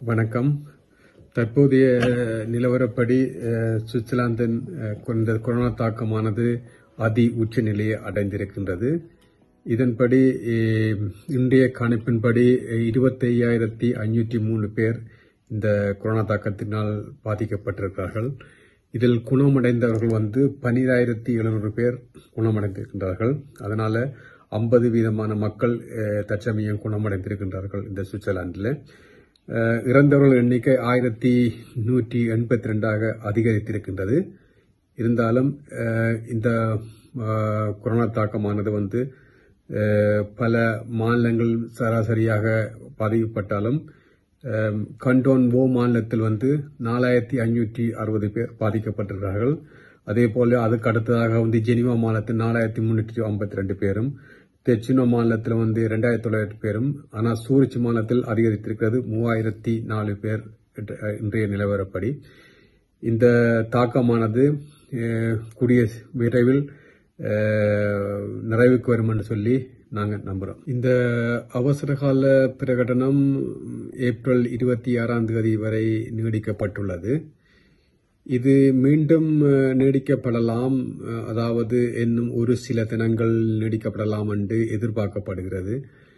வணக்கம் தற்போதைய நிலவரப்படி அஹ், சுவிட்சர்லாந்தின் அஹ், இந்த கொரோனா தாக்கமானது அதி உச்ச நிலையை அடைந்திருக்கின்றது இதன்படி அஹ், இன்றைய கணிப்பின்படி இருபத்தையாயிரத்தி ஐநூற்றி மூணு பேர் இந்த கொரோனா தாக்கத்தினால் பாதிக்கப்பட்டிருக்கிறார்கள் இதில் குணமடைந்தவர்கள் வந்து பன்னிராயிரத்தி எழுநூறு பேர் குணமடைந்திருக்கின்றார்கள் அதனால ஐம்பது வீதமான மக்கள் அஹ், தற்சமயம் குணமடைந்திருக்கின்றார்கள் இந்த சுவிட்சர்லாந்தில் அஹ், இறந்தவர்கள் எண்ணிக்கை ஆயிரத்தி நூற்றி எண்பத்தி ரெண்டாக அதிகரித்திருக்கின்றது இருந்தாலும் அஹ், இந்த அஹ், கொரோனா தாக்கமானது வந்து அஹ், பல மாநிலங்கள் சராசரியாக பாதிக்கப்பட்டாலும் அஹ், கண்டோன் ஓ மாநிலத்தில் வந்து நாலாயிரத்தி ஐநூற்றி அறுபது பேர் பாதிக்கப்பட்டிருக்கிறார்கள் அதே போல அதுக்கு அடுத்ததாக வந்து ஜெனிவா மாநிலத்தில் நாலாயிரத்தி முன்னூற்றி ஐம்பத்தி ரெண்டு பேரும் தெச்சினோ மாநிலத்தில் வந்து ரெண்டாயிரத்தி தொள்ளாயிரத்து பேரும் ஆனால் சூரிச் மாநிலத்தில் அதிகரித்திருக்கிறது மூவாயிரத்தி நாலு பேர் என்ற- இன்றைய நிலவரப்படி இந்த தாக்கமானது அஹ், கூடிய விரைவில் அஹ், நிறைவுக்கு வரும் என்று சொல்லி நாங்கள் நம்புறோம் இந்த அவசரகால பிரகடனம் ஏப்ரல் இருபத்தி ஆறாம் தேதி வரை நீடிக்கப்பட்டுள்ளது இது மீண்டும் அஹ், நீடிக்கப்படலாம் அஹ், அதாவது இன்னும் ஒரு சில தினங்கள் நீடிக்கப்படலாம் என்று எதிர்பார்க்கப்படுகிறது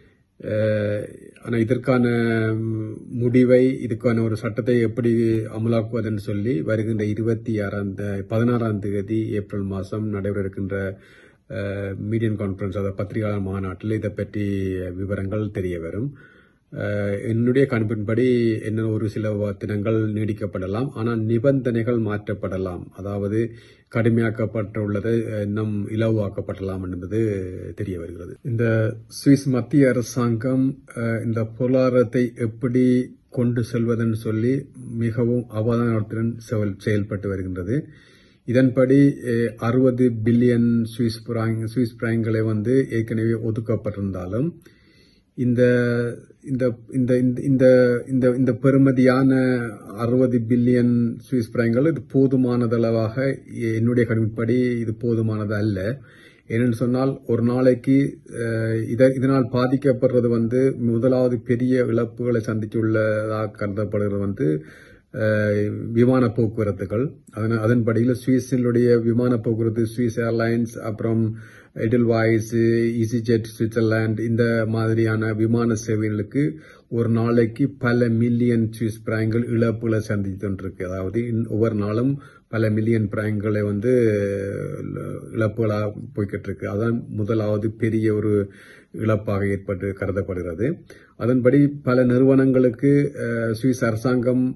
அஹ், ஆனா இதற்கான ம், முடிவை இதுக்கான ஒரு சட்டத்தை எப்படி அமலாக்குவதுன்னு சொல்லி வருகின்ற இருபத்தி ஆறாம் தே- பதினாறாம் தேதி ஏப்ரல் மாதம் நடைபெற இருக்கின்ற மீடியன் கான்ஃபரன்ஸ் அதாவது பத்திரிகையாளர் மாநாட்டில் இதை பற்றி விவரங்கள் தெரிய வரும் அஹ், என்னுடைய கணிப்பின்படி இன்னும் ஒரு சில தினங்கள் நீடிக்கப்படலாம் ஆனால் நிபந்தனைகள் மாற்றப்படலாம் அதாவது கடுமையாக்கப்பட்டுள்ளது இன்னும் இலவாக்கப்படலாம் என்பது தெரிய வருகிறது இந்த சுவிஸ் மத்திய அரசாங்கம் அஹ், இந்த பொருளாதாரத்தை எப்படி கொண்டு செல்வதென்று சொல்லி மிகவும் அவதானத்துடன் செயல்- செயல்பட்டு வருகின்றது இதன்படி அறுபது பில்லியன் சுவிஸ் பிராங் சுவிஸ் பிராங்களை வந்து ஏற்கனவே ஒதுக்கப்பட்டிருந்தாலும் இந்த இந்த இந்த இந்த- இந்த இந்த இந்த பெறுமதியான அறுபது பில்லியன் சுவிஸ் பிராங்கள் இது போதுமானதளவாக என்னுடைய கணிப்படி இது போதுமானது அல்ல ஏனென்று சொன்னால் ஒரு நாளைக்கு அஹ், இத- இதனால் பாதிக்கப்படுறது வந்து முதலாவது பெரிய இழப்புகளை சந்தித்துள்ளதாக கருதப்படுகிறது வந்து அஹ், விமான போக்குவரத்துகள் அதன அதன்படியில் சுவிஸினுடைய விமான போக்குவரத்து சுவிஸ் ஏர்லைன்ஸ் அப்புறம் எடில்வாய்ஸ் ஈசிஜெட் சுவிட்சர்லாந்து இந்த மாதிரியான விமான சேவைகளுக்கு ஒரு நாளைக்கு பல மில்லியன் சுவிஸ் பிராங்கள் இழப்புகளை சந்தித்து கொண்டிருக்கு அதாவது இன்- ஒவ்வொரு நாளும் பல மில்லியன் பிராங்களை வந்து அஹ், இழப்புகளாக போய்கிட்டு இருக்கு அதான் முதலாவது பெரிய ஒரு இழப்பாக ஏற்பட்டு கருதப்படுகிறது அதன்படி பல நிறுவனங்களுக்கு அஹ், சுவிஸ் அரசாங்கம்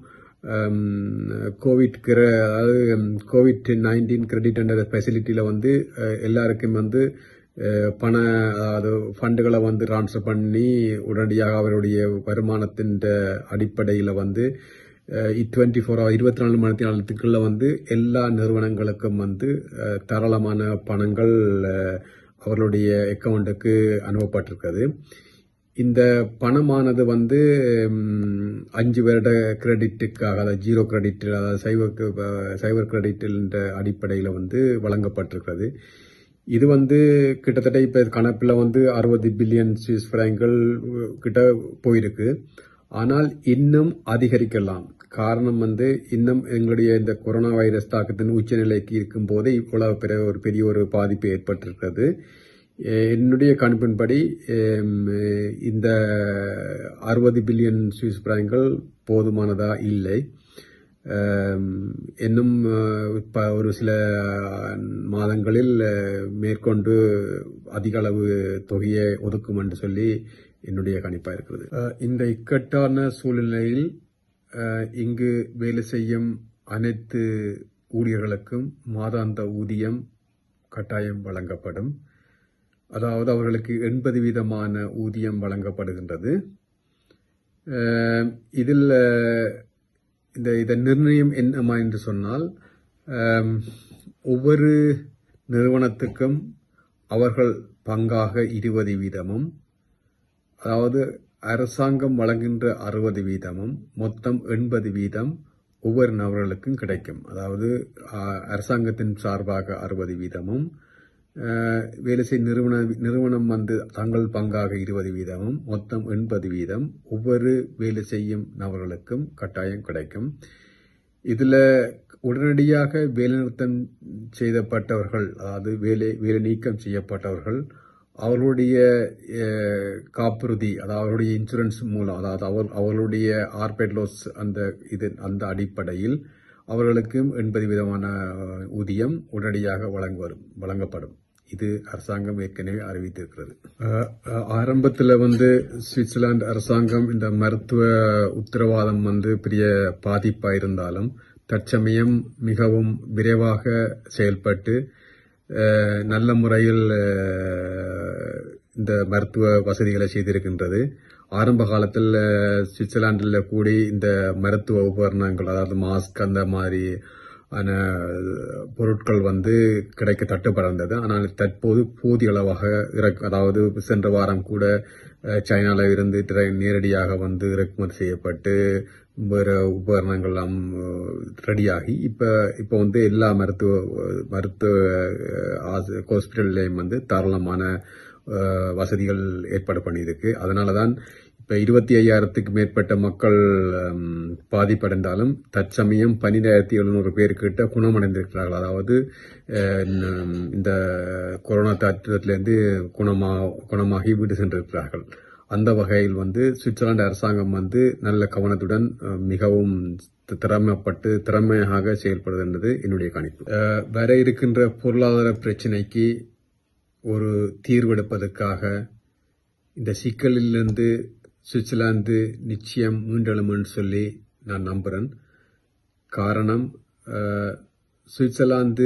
கோவிட் அதாவது கோவிட் நைன்டீன் கிரெடிட் என்ற ஃபெசிலிட்டியில் வந்து அஹ், எல்லாருக்கும் வந்து அஹ், பண அதாவது ஃபண்டுகளை வந்து ட்ரான்ஸ்ஃபர் பண்ணி உடனடியாக அவருடைய வருமானத்தின் அடிப்படையில் வந்து டுவெண்ட்டி ஃபோர் ஹவர் இருபத்தி நாலு மணி நேரத்துக்குள்ள வந்து எல்லா நிறுவனங்களுக்கும் வந்து அஹ், தாராளமான பணங்கள் அஹ், அவர்களுடைய அக்கவுண்ட்டுக்கு அனுப்பப்பட்டிருக்கிறது இந்த பணமானது வந்து ம், அஞ்சு வருட கிரெடிட்டுக்காக அதாவது ஜீரோ கிரெடிட் அதாவது சைவர் சைபர் கிரெடிட் என்ற அடிப்படையில் வந்து வழங்கப்பட்டிருக்கிறது இது வந்து கிட்டத்தட்ட இப்ப கணக்கில் வந்து அறுபது பில்லியன் சுவிஸ் பிராங்கள் கிட்ட போயிருக்கு ஆனால் இன்னும் அதிகரிக்கலாம் காரணம் வந்து இன்னும் எங்களுடைய இந்த கொரோனா வைரஸ் தாக்கத்தின் உச்சநிலைக்கு இருக்கும் போது இவ்வளவு பெரிய ஒரு பெரிய ஒரு பாதிப்பு ஏற்பட்டிருக்கிறது எ- என்னுடைய கணிப்பின்படி எம், இந்த அறுபது பில்லியன் சுவிஸ் பிராங்கள் போதுமானதா இல்லை அம், இன்னும் அஹ், இப்ப ஒரு சில மாதங்களில் அஹ், மேற்கொண்டு அதிக அளவு தொகையை ஒதுக்கும் என்று சொல்லி என்னுடைய கணிப்பா இருக்கிறது அஹ், இந்த இக்கட்டான சூழ்நிலையில் அஹ், இங்கு வேலை செய்யும் அனைத்து ஊழியர்களுக்கும் மாதாந்த ஊதியம் கட்டாயம் வழங்கப்படும் அதாவது அவர்களுக்கு எண்பது வீதமான ஊதியம் வழங்கப்படுகின்றது அஹ், இதில் அஹ், இந்த இதன் நிர்ணயம் என்னமா என்று சொன்னால் அம், ஒவ்வொரு நிறுவனத்துக்கும் அவர்கள் பங்காக இருபது வீதமும் அதாவது அரசாங்கம் வழங்குகின்ற அறுபது வீதமும் மொத்தம் எண்பது வீதம் ஒவ்வொரு நபர்களுக்கும் கிடைக்கும் அதாவது அஹ், அரசாங்கத்தின் சார்பாக அறுபது வீதமும் அஹ், வேலை செய்யும் நிறுவன நிறுவனம் வந்து தங்கள் பங்காக இருபது வீதமும் மொத்தம் எண்பது வீதம் ஒவ்வொரு வேலை செய்யும் நபர்களுக்கும் கட்டாயம் கிடைக்கும் இதுல உடனடியாக வேலைநிறுத்தம் செய்யப்பட்டவர்கள் அதாவது வேலை வேலை நீக்கம் செய்யப்பட்டவர்கள் அவர்களுடைய அஹ், காப்புறுதி அதாவது அவருடைய இன்சூரன்ஸ் மூலம் அதாவது அவர் அவர்களுடைய ஆர்பேட் லோஸ் அந்த இது அந்த அடிப்படையில் அவர்களுக்கும் எண்பது விதமான அஹ், ஊதியம் உடனடியாக வழங்குவரும் வழங்கப்படும் இது அரசாங்கம் ஏற்கனவே அறிவித்திருக்கிறது அஹ், அஹ், ஆரம்பத்தில் வந்து சுவிட்சர்லாந்து அரசாங்கம் இந்த மருத்துவ உத்தரவாதம் வந்து பெரிய பாதிப்பா இருந்தாலும் தற்சமயம் மிகவும் விரைவாக செயல்பட்டு அஹ், நல்ல முறையில் அஹ், இந்த மருத்துவ வசதிகளை செய்திருக்கின்றது ஆரம்ப காலத்தில் அஹ், சுவிட்சர்லாந்தில் கூடி இந்த மருத்துவ உபகரணங்கள் அதாவது மாஸ்க் அந்த மாதிரி ஆன பொருட்கள் வந்து கிடைக்க தட்டுப்படர்ந்தது ஆனால் தற்போது போதிய அளவாக இறக்கு அதாவது சென்ற வாரம் கூட அஹ், சைனால இருந்து திரை- நேரடியாக வந்து இறக்குமதி செய்யப்பட்டு வேறு உபகரணங்கள் எல்லாம் ரெடியாகி இப்ப இப்ப வந்து எல்லா மருத்துவ மருத்துவ அஹ், ஹாஸ்பிட்டல்லையும் வந்து தாராளமான அஹ், வசதிகள் ஏற்பாடு பண்ணியிருக்கு அதனாலதான் இப்ப இருபத்தி ஐயாயிரத்துக்கு மேற்பட்ட மக்கள் ஹம், பாதிப்படைந்தாலும் தற்சமயம் பன்னிரெண்டாயிரத்தி எழுநூறு பேர் கிட்ட குணமடைந்திருக்கிறார்கள் அதாவது அஹ், ந- இந்த கொரோனா தாக்கத்திலிருந்து குணமா குணமாகி வீடு சென்றிருக்கிறார்கள் அந்த வகையில் வந்து சுவிட்சர்லாந்து அரசாங்கம் வந்து நல்ல கவனத்துடன் அஹ், மிகவும் தி- திறமைப்பட்டு திறமையாக செயல்படுது என்பது என்னுடைய கணிப்பு அஹ், வர இருக்கின்ற பொருளாதார பிரச்சினைக்கு ஒரு தீர்வெடுப்பதற்காக இந்த சிக்கலிலிருந்து சுவிட்சர்லாந்து நிச்சயம் மீண்டெழும்னு சொல்லி நான் நம்புறேன் காரணம் அஹ், சுவிட்சர்லாந்து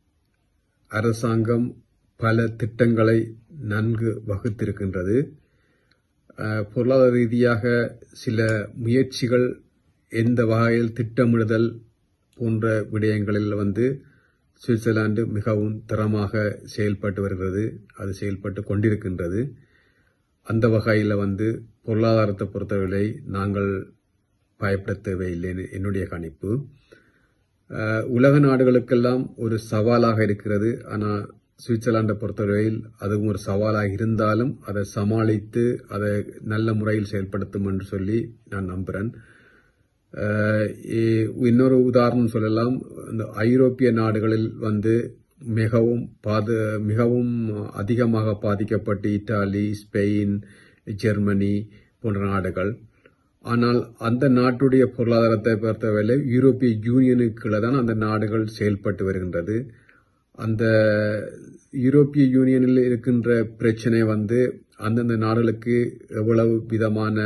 அரசாங்கம் பல திட்டங்களை நன்கு வகுத்திருக்கின்றது அஹ், பொருளாதார ரீதியாக சில முயற்சிகள் எந்த வகையில் திட்டமிடுதல் போன்ற விடயங்களில் வந்து சுவிட்சர்லாந்து மிகவும் திறமாக செயல்பட்டு வருகிறது அது செயல்பட்டு கொண்டிருக்கின்றது அந்த வகையில் வந்து பொருளாதாரத்தை பொறுத்தவரை நாங்கள் பயப்பட தேவையில்லைன்னு என்னுடைய கணிப்பு அஹ், உலக நாடுகளுக்கெல்லாம் ஒரு சவாலாக இருக்கிறது ஆனால் சுவிட்சர்லாண்டை பொறுத்தவரையில் அதுவும் ஒரு சவாலாக இருந்தாலும் அதை சமாளித்து அதை நல்ல முறையில் செயல்படுத்தும் என்று சொல்லி நான் நம்புகிறேன் அஹ், இ- இன்னொரு உதாரணம் சொல்லலாம் இந்த ஐரோப்பிய நாடுகளில் வந்து மிகவும் பாது மிகவும் அதிகமாக பாதிக்கப்பட்டு இத்தாலி ஸ்பெயின் ஜெர்மனி போன்ற நாடுகள் ஆனால் அந்த நாட்டுடைய பொருளாதாரத்தை பொறுத்தவரை யூரோப்பிய யூனியனுக்குள்ள தான் அந்த நாடுகள் செயல்பட்டு வருகின்றது அந்த யூரோப்பிய யூனியனில் இருக்கின்ற பிரச்சனை வந்து அந்தந்த நாடுகளுக்கு எவ்வளவு விதமான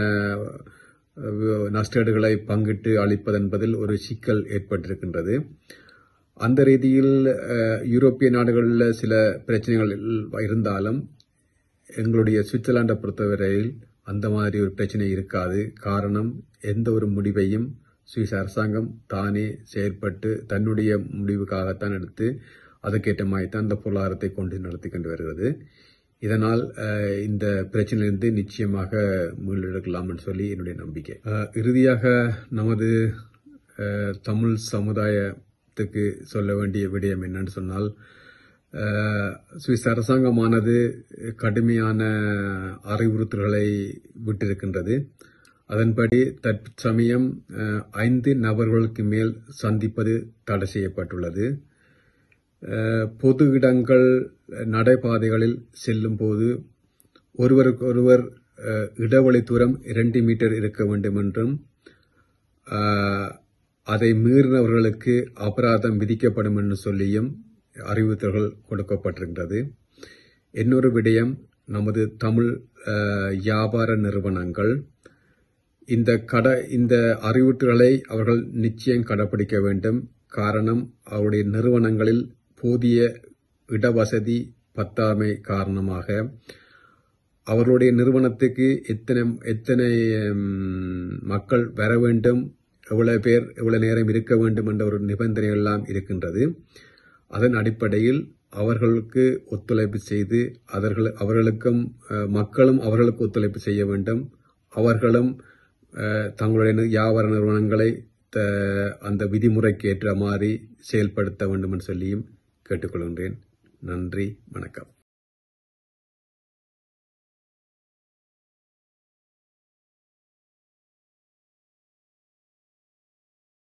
அஹ், நஷ்டஈடுகளை பங்கிட்டு அளிப்பது என்பதில் ஒரு சிக்கல் ஏற்பட்டிருக்கின்றது அந்த ரீதியில் அஹ், யூரோப்பிய நாடுகளில் சில பிரச்சனைகள் இருந்தாலும் எங்களுடைய சுவிட்சர்லாண்டை பொறுத்தவரையில் அந்த மாதிரி ஒரு பிரச்சனை இருக்காது காரணம் எந்த ஒரு முடிவையும் சுவிஸ் அரசாங்கம் தானே செயற்பட்டு தன்னுடைய முடிவுக்காகத்தான் எடுத்து அதுக்கேற்ற மாதிரி தான் இந்த பொருளாதாரத்தை கொண்டு நடத்தி கொண்டு வருகிறது இதனால் அஹ், இந்த பிரச்சனையிலிருந்து நிச்சயமாக மீளெடுக்கலாம்னு சொல்லி என்னுடைய நம்பிக்கை அஹ், இறுதியாக நமது அஹ், தமிழ் சமுதாயத்துக்கு சொல்ல வேண்டிய விடயம் என்னன்னு சொன்னால் அஹ், சுவிஸ் அரசாங்கமானது கடுமையான அறிவுறுத்தல்களை விட்டிருக்கின்றது அதன்படி தற்சமயம் அஹ், ஐந்து நபர்களுக்கு மேல் சந்திப்பது தடை செய்யப்பட்டுள்ளது அஹ், பொது இடங்கள் நடைபாதைகளில் செல்லும் போது ஒருவருக்கு ஒருவர் அஹ், இடைவெளி தூரம் இரண்டு மீட்டர் இருக்க வேண்டும் என்றும் அஹ், அதை மீறினவர்களுக்கு அபராதம் விதிக்கப்படும் என்று சொல்லியும் அறிவுறுத்தல்கள் கொடுக்கப்பட்டிருக்கிறது இன்னொரு விடயம் நமது தமிழ் அஹ், வியாபார நிறுவனங்கள் இந்த கட இந்த அறிவுறுத்தல்களை அவர்கள் நிச்சயம் கடைபிடிக்க வேண்டும் காரணம் அவருடைய நிறுவனங்களில் போதிய இடவசதி பத்தாமை காரணமாக அவர்களுடைய நிறுவனத்துக்கு எத்தனை எத்தனை ம், மக்கள் வர வேண்டும் எவ்வளவு பேர் எவ்வளவு நேரம் இருக்க வேண்டும் என்ற ஒரு நிபந்தனை எல்லாம் இருக்கின்றது அதன் அடிப்படையில் அவர்களுக்கு ஒத்துழைப்பு செய்து அவர்கள் அவர்களுக்கும் அஹ், மக்களும் அவர்களுக்கு ஒத்துழைப்பு செய்ய வேண்டும் அவர்களும் அஹ், தங்களுடைய நி- வியாபார நிறுவனங்களை த- அந்த விதிமுறைக்கு ஏற்ற மாதிரி செயல்படுத்த வேண்டும் என்று சொல்லியும் கேட்டுக்கொள்கின்றேன் நன்றி வணக்கம்